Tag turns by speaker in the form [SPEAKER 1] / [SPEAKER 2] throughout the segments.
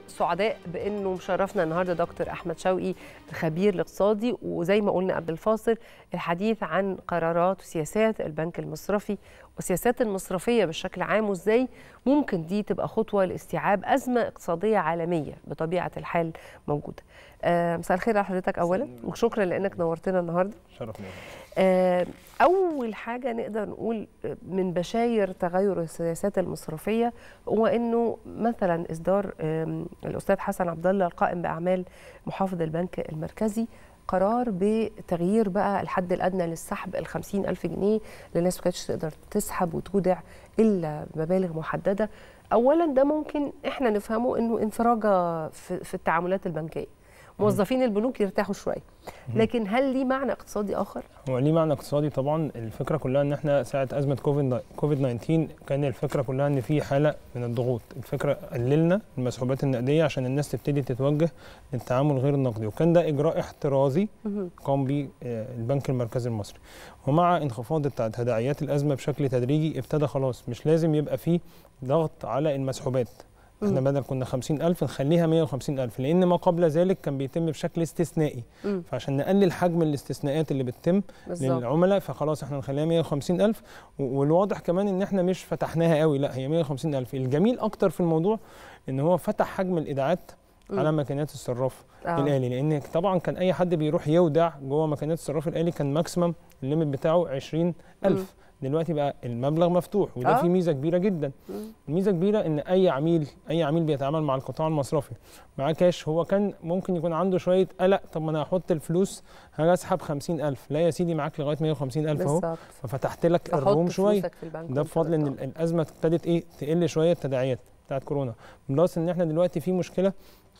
[SPEAKER 1] سعداء بانه مشرفنا النهارده دكتور احمد شوقي الخبير الاقتصادي وزي ما قلنا قبل الفاصل الحديث عن قرارات وسياسات البنك المصرفي والسياسات المصرفيه بشكل عام وازاي ممكن دي تبقى خطوه لاستيعاب ازمه اقتصاديه عالميه بطبيعه الحال موجوده. آه مساء الخير على حضرتك اولا وشكرا لانك نورتنا النهارده.
[SPEAKER 2] شرف ليا
[SPEAKER 1] آه اول حاجه نقدر نقول من بشاير تغير السياسات المصرفيه هو انه مثلا اصدار الاستاذ حسن عبد الله القائم باعمال محافظ البنك المركزي قرار بتغيير بقى الحد الادنى للسحب ال ألف جنيه للناس ما كانتش تقدر تسحب وتودع الا بمبالغ محدده اولا ده ممكن احنا نفهمه انه انفراجه في, في التعاملات البنكيه موظفين البنوك يرتاحوا شويه لكن هل ليه معنى اقتصادي اخر
[SPEAKER 2] هو ليه معنى اقتصادي طبعا الفكره كلها ان احنا ساعه ازمه كوفيد كوفيد 19 كان الفكره كلها ان في حاله من الضغوط الفكره قللنا المسحوبات النقديه عشان الناس تبتدي تتوجه للتعامل غير النقدي وكان ده اجراء احترازي قام به البنك المركزي المصري ومع انخفاض تداعيات الازمه بشكل تدريجي ابتدى خلاص مش لازم يبقى في ضغط على المسحوبات احنا بدل كنا 50000 نخليها 150000 لان ما قبل ذلك كان بيتم بشكل استثنائي م. فعشان نقلل حجم الاستثناءات اللي بتتم بالزبط. للعملاء فخلاص احنا نخليها 150000 والواضح كمان ان احنا مش فتحناها قوي لا هي 150000 الجميل اكتر في الموضوع ان هو فتح حجم الايداعات م. على ماكينات الصراف آه. الالي لان طبعا كان اي حد بيروح يودع جوه ماكينات الصراف الالي كان ماكسيمم الليميت بتاعه 20000 دلوقتي بقى المبلغ مفتوح وده آه. فيه ميزه كبيره جدا الميزه كبيره ان اي عميل اي عميل بيتعامل مع القطاع المصرفي معاه كاش هو كان ممكن يكون عنده شويه قلق طب ما انا هحط الفلوس هاجي اسحب 50000 لا يا سيدي معاك لغايه 150000 اهو ففتحت لك الروم شويه ده بفضل ان الازمه ابتدت ايه تقل شويه التداعيات بتاعت كورونا بلس ان احنا دلوقتي في مشكله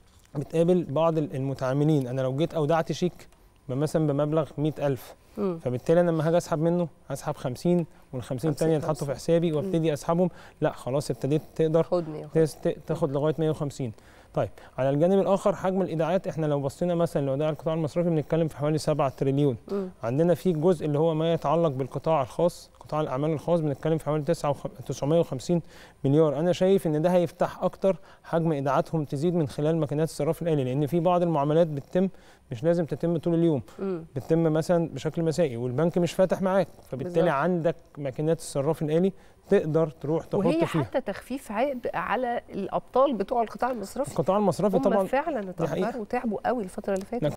[SPEAKER 2] بتقابل بعض المتعاملين انا لو جيت اودعت شيك مثلا بمبلغ 100000 فبالتالي انا لما هاجي اسحب منه هسحب 50 وال 50 الثانيه يتحطوا في حسابي وابتدي اسحبهم لا خلاص ابتديت تقدر تاخد لغايه 150 طيب على الجانب الاخر حجم الايداعات احنا لو بصينا مثلا لودائع القطاع المصرفي بنتكلم في حوالي 7 تريليون م. عندنا في جزء اللي هو ما يتعلق بالقطاع الخاص قطاع الاعمال الخاص بنتكلم في حوالي 950 مليار انا شايف ان ده هيفتح اكتر حجم ايداعاتهم تزيد من خلال ماكينات الصراف الالي لان في بعض المعاملات بتتم مش لازم تتم طول اليوم م. بتتم مثلا بشكل مسائي والبنك مش فاتح معاك فبالتالي بالزبط. عندك ماكينات الصراف الالي تقدر تروح تحط
[SPEAKER 1] وهي
[SPEAKER 2] فيها
[SPEAKER 1] حتى تخفيف عبء على الابطال بتوع القطاع المصرفي
[SPEAKER 2] القطاع المصرفي
[SPEAKER 1] هم
[SPEAKER 2] طبعا
[SPEAKER 1] فعلا اتاخروا وتعبوا قوي الفتره اللي فاتت